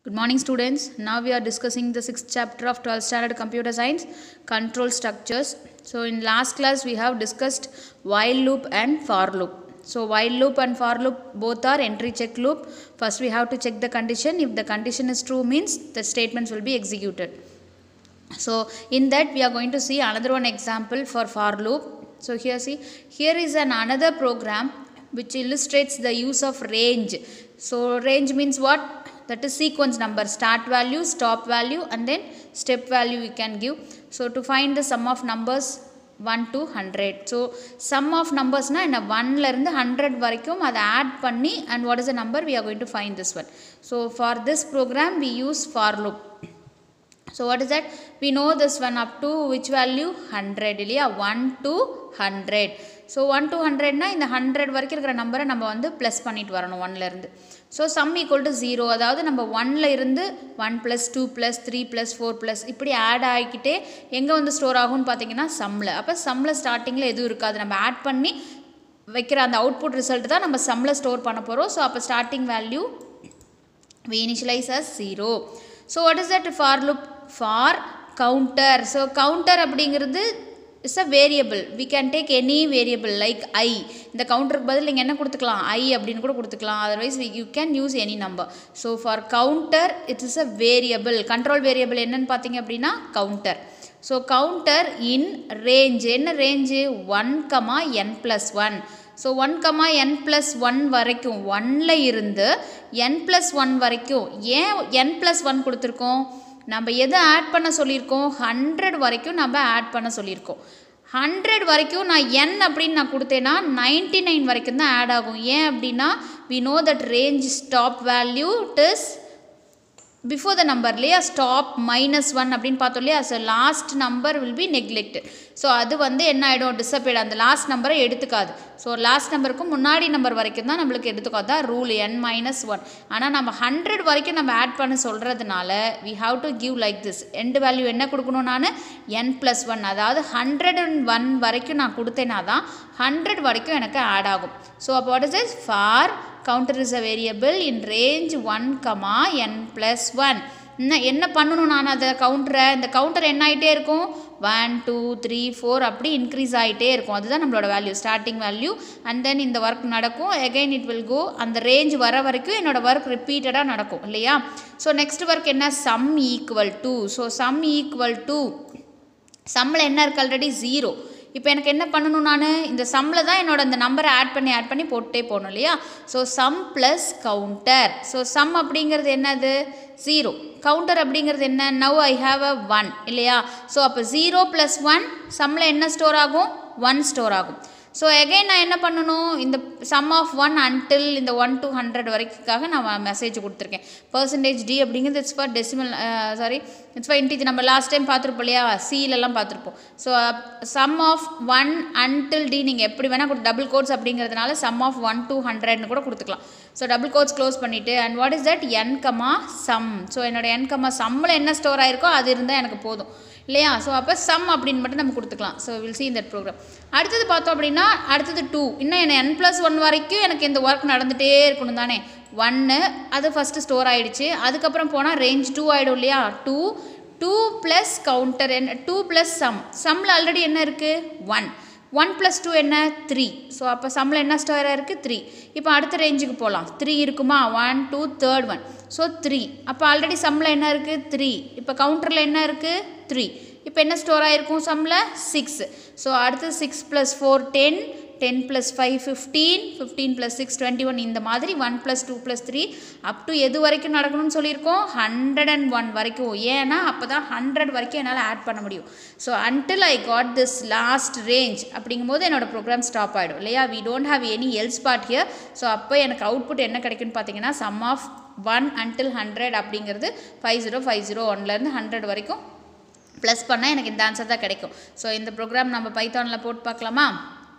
Good morning students. Now we are discussing the sixth chapter of 12th standard computer science control structures. So in last class we have discussed while loop and for loop. So while loop and for loop both are entry check loop. First we have to check the condition. If the condition is true means the statements will be executed. So in that we are going to see another one example for for loop. So here see here is an another program which illustrates the use of range. So range means what? That is sequence number start value, stop value and then step value we can give. So to find the sum of numbers 1 to 100. So sum of numbers na என்ன 1ல இருந்து 100 வரைக்கும் அதை add பண்ணி and what is the number we are going to find this one. So for this program we use for loop. So what is that? We know this one up to which value? 100 இல்லையா 1 to 100. So one to ஹண்ட்ரட்னா இந்த hundred வரைக்கும் இருக்கிற நம்பரை நம்ம வந்து plus பண்ணிட்டு வரணும் ஒன்லேருந்து so sum equal to zero அதாவது நம்ம ஒன்ல இருந்து one plus two plus three plus four plus இப்படி ஆட் ஆகிக்கிட்டே எங்கே வந்து ஸ்டோர் ஆகும்னு பார்த்தீங்கன்னா சம்மில் அப்போ சம்மில் ஸ்டார்டிங்கில் எதுவும் இருக்காது நம்ம ஆட் பண்ணி வைக்கிற அந்த அவுட்புட் ரிசல்ட் தான் நம்ம சம்மில் ஸ்டோர் பண்ண போகிறோம் ஸோ அப்போ starting value we initialize as 0 so what is that for loop for counter so counter அப்படிங்கிறது is a variable we can take any variable like I இந்த கவுண்டருக்கு பதில் நீங்கள் என்ன கொடுத்துக்கலாம் ஐ அப்படின்னு கூட கொடுத்துக்கலாம் otherwise you can use any number so for counter it's is a variable control variable என்னன்னு பார்த்தீங்க அப்படின்னா counter so counter in range என்ன range one comma N plus one so one comma N plus one வரைக்கும் ஒன்னில் இருந்து என் plus one வரைக்கும் ஏன் என் plus one கொடுத்துருக்கோம் நம்ம எதை ஆட் பண்ண சொல்லியிருக்கோம் ஹண்ட்ரட் வரைக்கும் நம்ம ஆட் பண்ண சொல்லியிருக்கோம் ஹண்ட்ரட் வரைக்கும் நான் என் அப்படின்னு நான் கொடுத்தேன்னா நைன்டி நைன் வரைக்கும் தான் ஆட் ஆகும் ஏன் அப்படின்னா we know that range stop value it is before the number இல்லையா ஸ்டாப் மைனஸ் ஒன் அப்படின்னு பார்த்தோம் இல்லையா so last number will be neglected ஸோ அது வந்து என்ன ஆகிடும் டிசப்பேட் அந்த லாஸ்ட் நம்பரை எடுத்துக்காது ஸோ லாஸ்ட் நம்பருக்கும் முன்னாடி நம்பர் வரைக்கும் தான் நம்மளுக்கு எடுத்துக்காது தான் ரூல் என் மைனஸ் ஒன் ஆனால் நம்ம ஹண்ட்ரட் வரைக்கும் நம்ம ஆட் பண்ண சொல்கிறதுனால we have to give like this end value என்ன கொடுக்கணும் நான் என் ப்ளஸ் ஒன் அதாவது ஹண்ட்ரட் அண்ட் ஒன் வரைக்கும் நான் கொடுத்தேன்னா தான் ஹண்ட்ரட் வரைக்கும் எனக்கு ஆட் ஆகும் ஸோ அப்போ what is is for counter is a variable in range 1 comma n plus 1 என்ன என்ன பண்ணணும் நான் அதை கவுண்டரை இந்த கவுண்டர் என்ன ஆகிட்டே இருக்கும் ஒன் டூ த்ரீ ஃபோர் அப்படி இன்க்ரீஸ் ஆகிட்டே இருக்கும் அதுதான் நம்மளோட value starting value and then இந்த ஒர்க் நடக்கும் எகைன் இட் வில் கோ அந்த ரேஞ்ச் வர வரைக்கும் என்னோட ஒர்க் ரிப்பீட்டடாக நடக்கும் இல்லையா ஸோ நெக்ஸ்ட் ஒர்க் என்ன sum equal to so sum equal to சம்மில் என்ன இருக்குது ஆல்ரெடி ஜீரோ இப்போ எனக்கு என்ன பண்ணணும் நான் இந்த சம்மில் தான் என்னோட இந்த நம்பரை ஆட் பண்ணி ஆட் பண்ணி போட்டே போகணும் இல்லையா so sum plus counter so sum அப்படிங்கிறது என்னது ஜீரோ கவுண்டர் அப்படிங்கிறது என்ன now I have a one இல்லையா ஸோ அப்போ ஜீரோ ப்ளஸ் ஒன் சம்மில் என்ன ஸ்டோர் ஆகும் ஒன் ஸ்டோர் ஆகும் ஸோ எகைன் நான் என்ன பண்ணணும் இந்த சம் ஆஃப் ஒன் அன்டில் இந்த ஒன் டு ஹண்ட்ரட் வரைக்கும்காக நான் மெசேஜ் கொடுத்துருக்கேன் பர்சன்டேஜ் டி அப்படிங்கிறது it's for decimal sorry it's for integer நம்ம லாஸ்ட் டைம் பார்த்துருப்போம் இல்லையா சீலெல்லாம் பார்த்துருப்போம் so some of one until D நீங்கள் எப்படி வேணால் கொடு டபுள் கோட்ஸ் அப்படிங்கிறதுனால சம் ஆஃப் ஒன் டூ ஹண்ட்ரட்னு கூட கொடுத்துக்கலாம் ஸோ டபுள் கோட்ஸ் க்ளோஸ் பண்ணிவிட்டு and what is that N comma sum so என்னோட என் கமா சம்மில் என்ன ஸ்டோர் ஆயிருக்கோ அது இருந்தால் எனக்கு போதும் இல்லையா ஸோ அப்போ சம் அப்படின்னு மட்டும் நம்ம கொடுத்துக்கலாம் ஸோ வில் சி இந்த ப்ரோக்ராம் அடுத்தது பார்த்தோம் அப்படின்னா அடுத்தது டூ இன்னும் என்ன என் ப்ளஸ் ஒன் வரைக்கும் எனக்கு இந்த ஒர்க் நடந்துகிட்டே இருக்கணும் தானே ஒன்று அது ஃபஸ்ட்டு ஸ்டோர் ஆகிடுச்சு அதுக்கப்புறம் போனால் ரேஞ்ச் டூ ஆகிடும் இல்லையா டூ டூ ப்ளஸ் கவுண்டர் என்ன டூ ப்ளஸ் சம் சம்மில் ஆல்ரெடி என்ன இருக்குது ஒன் ஒன் ப்ளஸ் டூ என்ன த்ரீ ஸோ அப்போ சம்மில் என்ன ஸ்டோர் இருக்குது த்ரீ இப்போ அடுத்த ரேஞ்சுக்கு போகலாம் த்ரீ இருக்குமா one two third one so three அப்போ ஆல்ரெடி சம்மில் என்ன இருக்குது த்ரீ இப்போ கவுண்டரில் என்ன இருக்குது த்ரீ இப்போ என்ன ஸ்டோர் ஆகிருக்கும் சம்மில் சிக்ஸ் ஸோ அடுத்து six plus four ten ten plus five fifteen fifteen plus six twenty one இந்த மாதிரி one plus two plus three up to எது வரைக்கும் நடக்கணும்னு சொல்லியிருக்கோம் ஹண்ட்ரட் அண்ட் ஒன் வரைக்கும் ஏன்னா அப்போ தான் ஹண்ட்ரட் வரைக்கும் என்னால் ஆட் பண்ண முடியும் so until I got this last range அப்படிங்கும்போது என்னோடய ப்ரோக்ராம் ஸ்டாப் ஆகிடும் இல்லையா we don't have any else part here so அப்போ எனக்கு அவுட்புட் என்ன கிடைக்குன்னு பார்த்தீங்கன்னா sum of one until hundred அப்படிங்கிறது ஃபைவ் ஜீரோ ஃபைவ் ஜீரோ ஒன்லேருந்து ஹண்ட்ரட் வரைக்கும் ப்ளஸ் பண்ணால் எனக்கு இந்த ஆன்சர் தான் கிடைக்கும் ஸோ இந்த ப்ரோக்ராம் நம்ம பைத்தானில் போட்டு பார்க்கலாமா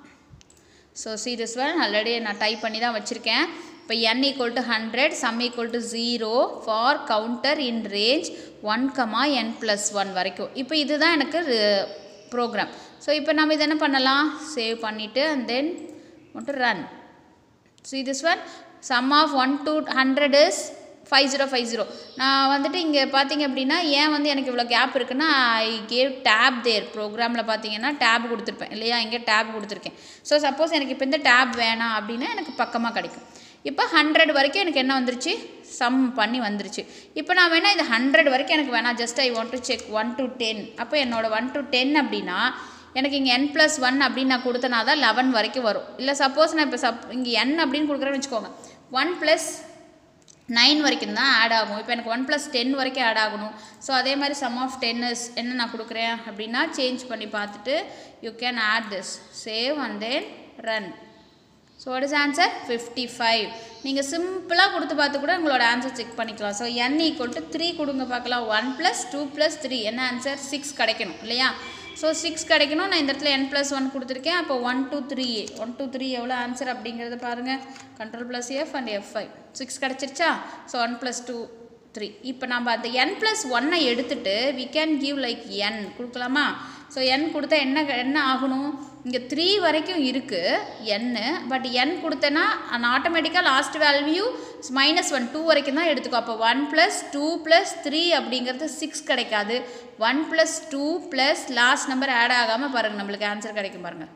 so see this one already நான் டைப் பண்ணி தான் வச்சுருக்கேன் இப்போ N equal to hundred sum equal to zero for counter in range one comma N plus one வரைக்கும் இப்போ இதுதான் எனக்கு ப்ரோக்ராம் ஸோ இப்போ நம்ம இதை என்ன பண்ணலாம் சேவ் பண்ணிவிட்டு அண்ட் தென் மட்டும் run see this one sum of 1 to 100 is five zero five zero நான் வந்துட்டு இங்கே பார்த்தீங்க அப்படின்னா ஏன் வந்து எனக்கு இவ்வளோ கேப் இருக்குன்னா ஐ கேவ் டேப் தேர் ப்ரோக்ராமில் பார்த்தீங்கன்னா டேப் கொடுத்துருப்பேன் இல்லையா இங்கே டேப் கொடுத்துருக்கேன் ஸோ சப்போஸ் எனக்கு இப்போ இந்த டேப் வேணாம் அப்படின்னா எனக்கு பக்கமாக கிடைக்கும் இப்போ ஹண்ட்ரட் வரைக்கும் எனக்கு என்ன வந்துருச்சு சம் பண்ணி வந்துருச்சு இப்போ நான் வேணால் இது ஹண்ட்ரட் வரைக்கும் எனக்கு வேணாம் just I want to check one to ten அப்போ என்னோட ஒன் டு டென் அப்படின்னா எனக்கு இங்கே என் ப்ளஸ் ஒன் அப்படின்னு நான் கொடுத்தனா தான் லெவன் வரைக்கும் வரும் இல்லை சப்போஸ் நான் இப்போ சப் இங்கே என் அப்படின்னு கொடுக்குறேன்னு வச்சுக்கோங்க ஒன் ப்ளஸ் நைன் வரைக்கும் தான் ஆட் ஆகும் இப்போ எனக்கு ஒன் ப்ளஸ் டென் வரைக்கும் ஆட் ஆகணும் ஸோ அதே மாதிரி சம் ஆஃப் டென்னஸ் என்ன நான் கொடுக்குறேன் அப்படின்னா சேஞ்ச் பண்ணி பார்த்துட்டு you can add this save and then run so what is answer fifty five நீங்கள் சிம்பிளாக கொடுத்து பார்த்து கூட உங்களோட ஆன்சர் செக் பண்ணிக்கலாம் so N equal to three கொடுங்க பார்க்கலாம் one plus two plus three என்ன ஆன்சர் சிக்ஸ் கிடைக்கணும் இல்லையா ஸோ சிக்ஸ் கிடைக்கணும் நான் இந்த இடத்துல என் ப்ளஸ் ஒன் கொடுத்துருக்கேன் அப்போ one two three one two three எவ்வளோ ஆன்சர் அப்படிங்கிறத பாருங்கள் control plus F and F five six கிடச்சிருச்சா so one plus two three இப்போ நம்ம அந்த என் ப்ளஸ் ஒன்னை எடுத்துட்டு we can give like N கொடுக்கலாமா ஸோ என் கொடுத்தா என்ன என்ன ஆகணும் இங்கே த்ரீ வரைக்கும் இருக்குது என்னு பட் என் கொடுத்தேன்னா ஆட்டோமேட்டிக்காக last value minus one two வரைக்கும் தான் எடுத்துக்கோ அப்போ one plus two plus three அப்படிங்கிறது சிக்ஸ் கிடைக்காது one plus two plus last number add ஆகாமல் பாருங்கள் நம்மளுக்கு ஆன்சர் கிடைக்கும் பாருங்கள்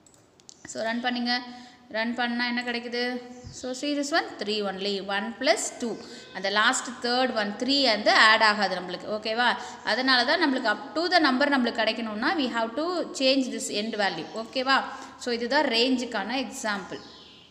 ஸோ ரன் பண்ணுங்க ரன் பண்ணால் என்ன கிடைக்குது so series one three only one plus two அந்த லாஸ்ட் தேர்ட் ஒன் த்ரீ வந்து ஆட் ஆகாது நம்மளுக்கு ஓகேவா அதனால தான் நம்மளுக்கு அப் டு த நம்பர் நம்மளுக்கு கிடைக்கணும்னா we have to change this end value ஓகேவா ஸோ இதுதான் ரேஞ்சுக்கான example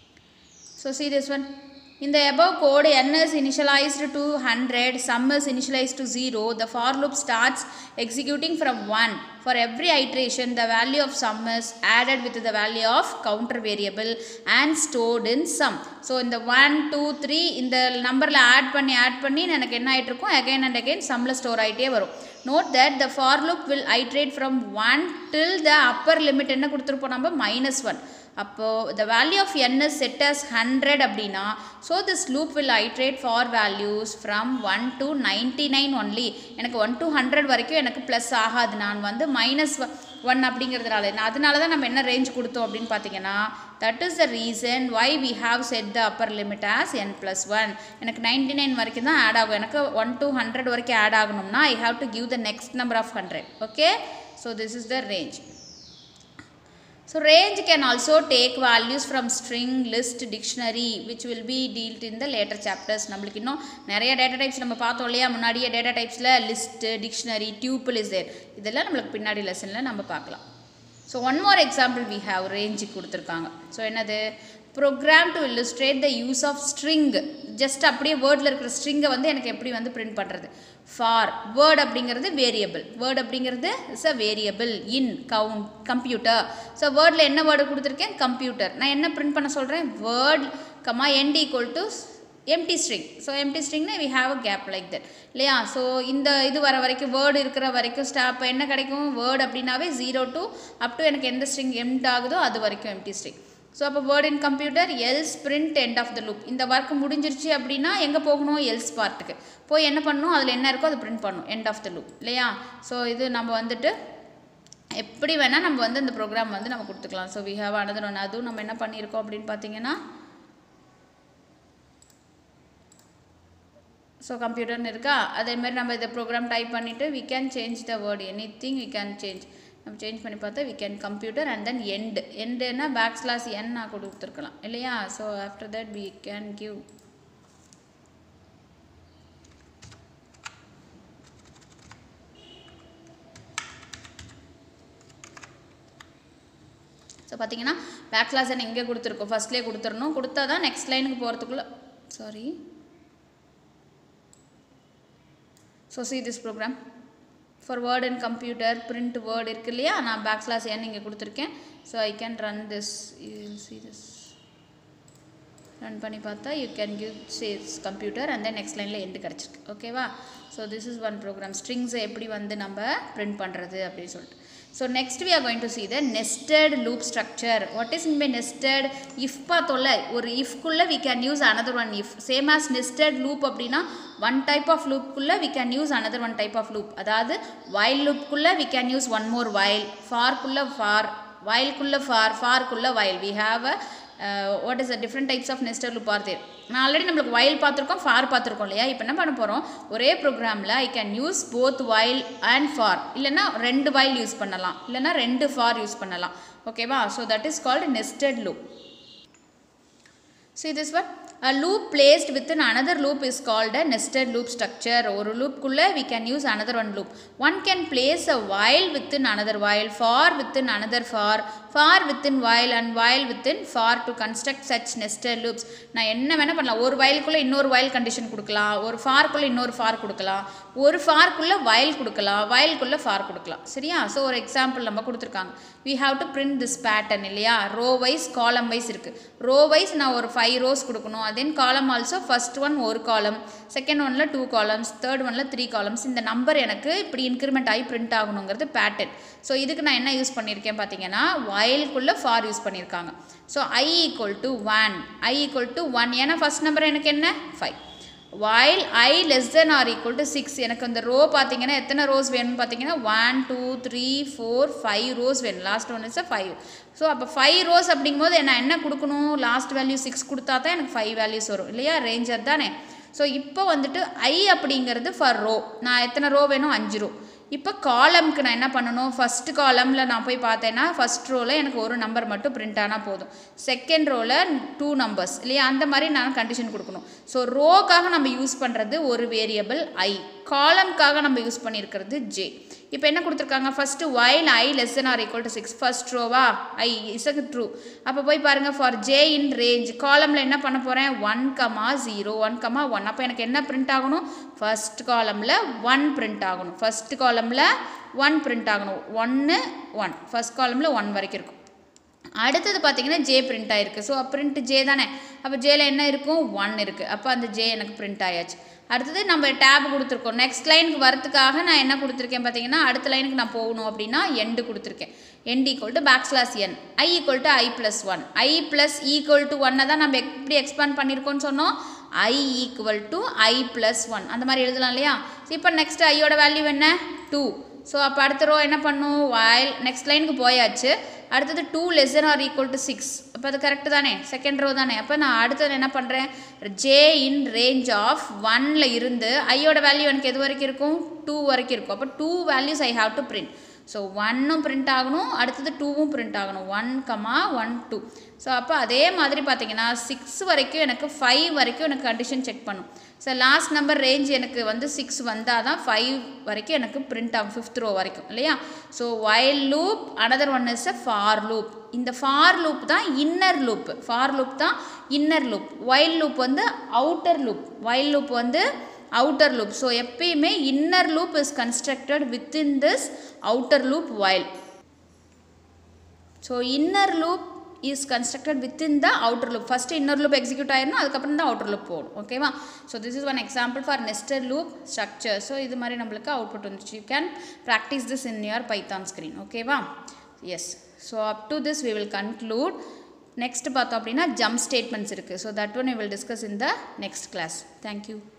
so serious one In the above code, n is initialized to 100, sum is initialized to 0. The for loop starts executing from 1. For every iteration, the value of sum is added with the value of counter variable and stored in sum. So இந்த one two three இந்த நம்பரில் add பண்ணி add பண்ணி எனக்கு என்ன ஆகிட்டு இருக்கும் again and again சம்மில் ஸ்டோர் ஆகிட்டே வரும் note that the for loop will iterate from one till the upper limit என்ன கொடுத்துருப்போம் நம்ம மைனஸ் ஒன் அப்போது the value of n is set as 100 அப்படின்னா so this loop will iterate for values from 1 to 99 only எனக்கு 1 to 100 வரைக்கும் எனக்கு plus ஆகாது நான் வந்து மைனஸ் ஒன் அப்படிங்கிறதுனால நான் அதனால தான் நம்ம என்ன ரேஞ்ச் கொடுத்தோம் அப்படின்னு பார்த்தீங்கன்னா that is the reason why we have set the upper limit as N plus one எனக்கு நைன்டி நைன் வரைக்கும் தான் ஆட் ஆகும் எனக்கு ஒன் to ஹண்ட்ரட் வரைக்கும் ஆட் ஆகணும்னா I have to give the next number of hundred okay so this is the range So range can also take values from string, list, dictionary which will be dealt in the later chapters. நம்மளுக்கு இன்னும் நிறைய data types நம்ம பார்த்தோம் இல்லையா முன்னாடியே data டைப்ஸில் list dictionary tuple is there இதெல்லாம் நம்மளுக்கு பின்னாடி லெசனில் நம்ம பார்க்கலாம் so one more example we have range கொடுத்துருக்காங்க ஸோ என்னது program to illustrate the use of string just அப்படியே வேர்டில் இருக்கிற ஸ்ட்ரிங்கை வந்து எனக்கு எப்படி வந்து பிரிண்ட் பண்ணுறது ஃபார் வேர்ட் அப்படிங்கிறது வேரியபிள் வேர்ட் அப்படிங்கிறது is a variable in count computer so வேர்டில் என்ன வேர்டு கொடுத்துருக்கேன் கம்ப்யூட்டர் நான் என்ன பிரிண்ட் பண்ண சொல்கிறேன் word comma end equal to empty string so empty ஸ்ட்ரிங்னா we have a gap like that இல்லையா ஸோ இந்த இது வர வரைக்கும் வேர்டு இருக்கிற வரைக்கும் ஸ்டாப் என்ன கிடைக்கும் வேர்டு அப்படின்னாவே ஜீரோ டு அப் டு எனக்கு எந்த ஸ்ட்ரிங் எம்ட் ஆகுதோ அது வரைக்கும் எம்டி ஸ்ட்ரிங் ஸோ அப்போ word in computer else print end of the loop இந்த ஒர்க் முடிஞ்சிருச்சு அப்படின்னா எங்கே போகணும் எல்ஸ் பார்ட்டுக்கு போய் என்ன பண்ணணும் அதில் என்ன இருக்கோ அதை பிரிண்ட் பண்ணணும் எண்ட் ஆஃப் த லூப் இல்லையா ஸோ இது நம்ம வந்துட்டு எப்படி வேணால் நம்ம வந்து இந்த ப்ரோக்ராம் வந்து நம்ம கொடுத்துக்கலாம் so we have another one அதுவும் நம்ம என்ன பண்ணியிருக்கோம் அப்படின்னு பார்த்தீங்கன்னா ஸோ கம்ப்யூட்டர்னு இருக்கா அதேமாதிரி நம்ம இதை ப்ரோக்ராம் டைப் பண்ணிவிட்டு we can change the word any thing we can change நம்ம சேஞ்ச் பண்ணி பார்த்தா we can computer and then end எண்டுன்னா பேக் ஸ்லாஸ் என் நான் கொடுத்துருக்கலாம் இல்லையா so after that we can give so பார்த்தீங்கன்னா பேக் கிளாஸ் என்ன இங்கே கொடுத்துருக்கோம் ஃபஸ்ட்லேயே கொடுத்துடணும் கொடுத்தா தான் நெக்ஸ்ட் லைனுக்கு போகிறதுக்குள்ளே sorry so see this program for word and computer print word இருக்கு இல்லையா நான் பேக் ஸ்லாஸ் ஏன் இங்கே கொடுத்துருக்கேன் so I can run this you see this run பண்ணி பார்த்தா you can give chase computer and then next லைனில் end கிடச்சிருக்கு ஓகேவா so this is one program ஸ்ட்ரிங்ஸை எப்படி வந்து நம்ம பிரிண்ட் பண்ணுறது அப்படின்னு சொல்லிட்டு so next we are going to see the nested loop structure what is in by nested if பார்த்தோம்ல ஒரு இஃப்குள்ளே we can use another one if same as nested loop அப்படின்னா ஒன் டைப் ஆஃப் லூப்புக்குள்ளே we can use another one type of loop அதாவது while லூப்புக்குள்ளே we can use one more while ஃபார்க்குள்ளே for வயலுக்குள்ளே for ஃபார்க்குள்ளே while we have a what is the different types of nested loop are there நான் already நம்மளுக்கு வயல் பார்த்துருக்கோம் for பார்த்துருக்கோம் இல்லையா இப்போ என்ன பண்ண போகிறோம் ஒரே ப்ரோக்ராமில் I can use both while and for இல்லைன்னா ரெண்டு வயல் யூஸ் பண்ணலாம் இல்லைன்னா ரெண்டு ஃபார் யூஸ் பண்ணலாம் ஓகேவா so that is called nested loop See this one? A loop placed within another loop is called a nested loop structure. ஒரு loopக்குள்ள we can use another one loop. One can place a while within another while, for within another for, for within while and while within for to construct such nested loops. நான் என்ன வேணால் பண்ணலாம் ஒரு வயலுக்குள்ளே இன்னொரு வயல் condition கொடுக்கலாம் ஒரு ஃபார்க்குள்ளே இன்னொரு ஃபார் கொடுக்கலாம் ஒரு ஃபார்க்குள்ளே வயல் கொடுக்கலாம் வயலுக்குள்ளே ஃபார் கொடுக்கலாம் சரியா ஸோ ஒரு எக்ஸாம்பிள் நம்ம கொடுத்துருக்காங்க we have to print this pattern இல்லையா ரோ வைஸ் காலம் வைஸ் இருக்குது ரோ வைஸ் நான் ஒரு ஃபைவ் ரோஸ் கொடுக்கணும் தென் காலம் ஆல்சோ ஃபர்ஸ்ட் ஒன் ஒரு காலம் செகண்ட் ஒனில் டூ காலம்ஸ் தேர்ட் ஒனில் த்ரீ காலம்ஸ் இந்த நம்பர் எனக்கு இப்படி இன்க்ரிமெண்ட் ஆகி பிரிண்ட் ஆகணுங்கிறது பேட்டர்ன் ஸோ இதுக்கு நான் என்ன யூஸ் பண்ணியிருக்கேன் பார்த்தீங்கன்னா வயலுக்குள்ளே ஃபார் யூஸ் பண்ணியிருக்காங்க so I equal to one I equal to one ஏன்னா ஃபஸ்ட் நம்பர் எனக்கு என்ன five while i less than or equal to 6 எனக்கு அந்த ரோ பார்த்தீங்கன்னா எத்தனை ரோஸ் வேணும்னு பார்த்தீங்கன்னா one two three four five rows வேணும் last one is five so அப்போ ஃபைவ் ரோஸ் அப்படிங்கும்போது நான் என்ன கொடுக்கணும் லாஸ்ட் வேல்யூ சிக்ஸ் கொடுத்தா தான் எனக்கு ஃபைவ் வேல்யூஸ் வரும் இல்லையா ரேஞ்சர் தானே ஸோ இப்போ வந்துட்டு ஐ அப்படிங்கிறது ஃபார் ரோ நான் எத்தனை ரோ வேணும் அஞ்சு ரோ இப்போ காலம்க்கு நான் என்ன பண்ணணும் ஃபஸ்ட்டு காலமில் நான் போய் பார்த்தேன்னா ஃபஸ்ட் ரோவில் எனக்கு ஒரு நம்பர் மட்டும் பிரிண்ட் ஆனால் போதும் செகண்ட் ரோவில் டூ நம்பர்ஸ் இல்லையா அந்த மாதிரி நான் கண்டிஷன் கொடுக்கணும் ஸோ ரோக்காக நம்ம யூஸ் பண்ணுறது ஒரு வேரியபிள் ஐ காலம்காக நம்ம யூஸ் பண்ணியிருக்கிறது ஜே இப்போ என்ன கொடுத்துருக்காங்க first while I less than or equal to six first ரோவா ஐ இஸ் அ ட்ரூ அப்போ போய் பாருங்கள் ஃபார் ஜே இன் ரேஞ்ச் காலமில் என்ன பண்ண போகிறேன் one comma zero one comma one அப்போ எனக்கு என்ன பிரிண்ட் ஆகணும் ஃபஸ்ட் காலமில் ஒன் பிரிண்ட் ஆகணும் ஃபஸ்ட் காலமில் ஒன் பிரிண்ட் ஆகணும் ஒன்று ஒன் ஃபஸ்ட் காலமில் ஒன் வரைக்கும் இருக்கும் அடுத்தது பார்த்தீங்கன்னா ஜே பிரிண்ட் ஆயிருக்கு ஸோ பிரிண்ட் ஜே தானே அப்போ ஜேல என்ன இருக்கும் ஒன் இருக்குது அப்போ அந்த ஜே எனக்கு பிரிண்ட் ஆயாச்சு அடுத்தது நம்ம டேப் கொடுத்துருக்கோம் நெக்ஸ்ட் லைனுக்கு வரதுக்காக நான் என்ன கொடுத்துருக்கேன் பார்த்தீங்கன்னா அடுத்த லைனுக்கு நான் போகணும் அப்படின்னா எண்டு கொடுத்துருக்கேன் end equal to back slash n I equal to I plus one I plus equal to ஒன்னை தான் நம்ம எப்படி எக்ஸ்பேண்ட் பண்ணியிருக்கோம்னு சொன்னோம் I equal to I plus one அந்த மாதிரி எழுதலாம் இல்லையா இப்போ நெக்ஸ்ட் ஐயோட வேல்யூ என்ன டூ ஸோ அப்போ அடுத்த ரோ என்ன பண்ணும் வயல் நெக்ஸ்ட் லைனுக்கு போயாச்சு அடுத்தது two less or equal to six அப்போ அது கரெக்டு தானே செகண்ட் ரோ தானே அப்போ நான் அடுத்தது என்ன பண்ணுறேன் ஜே இன் ரேஞ்ச் ஆஃப் ஒன்ல இருந்து ஐயோட வேல்யூ எனக்கு எது வரைக்கும் இருக்கும் டூ வரைக்கும் இருக்கும் அப்போ two values I have to print so ஒன்னும் பிரிண்ட் ஆகணும் அடுத்தது டூவும் பிரிண்ட் ஆகணும் one comma one two so அப்போ அதே மாதிரி பார்த்தீங்கன்னா சிக்ஸ் வரைக்கும் எனக்கு ஃபைவ் வரைக்கும் எனக்கு கண்டிஷன் செக் பண்ணும் ஸோ லாஸ்ட் நம்பர் ரேஞ்ச் எனக்கு வந்து சிக்ஸ் வந்தால் தான் ஃபைவ் வரைக்கும் எனக்கு பிரிண்ட் ஆகும் ஃபிஃப்த் ரோ வரைக்கும் இல்லையா so while loop another one is a for loop இந்த ஃபார் லூப் தான் இன்னர் லூப் ஃபார் லூப் தான் இன்னர் லூப் வைல் லூப் வந்து அவுட்டர் லூப் வைல் லூப் வந்து அவுட்டர் லூப் ஸோ எப்பயுமே inner loop is constructed within this outer loop while so inner loop is constructed within the outer loop first inner loop execute ஆயிடணும் அதுக்கப்புறம் தான் outer loop போகணும் ஓகேவா so this is one example for nested loop structure so இது மாதிரி நம்மளுக்கு output வந்துச்சு you can practice this in your Python screen ஓகேவா yes so up to this we will conclude next பார்த்தோம் அப்படின்னா ஜம்ப் ஸ்டேட்மெண்ட்ஸ் இருக்குது so that one we will discuss in the next class thank you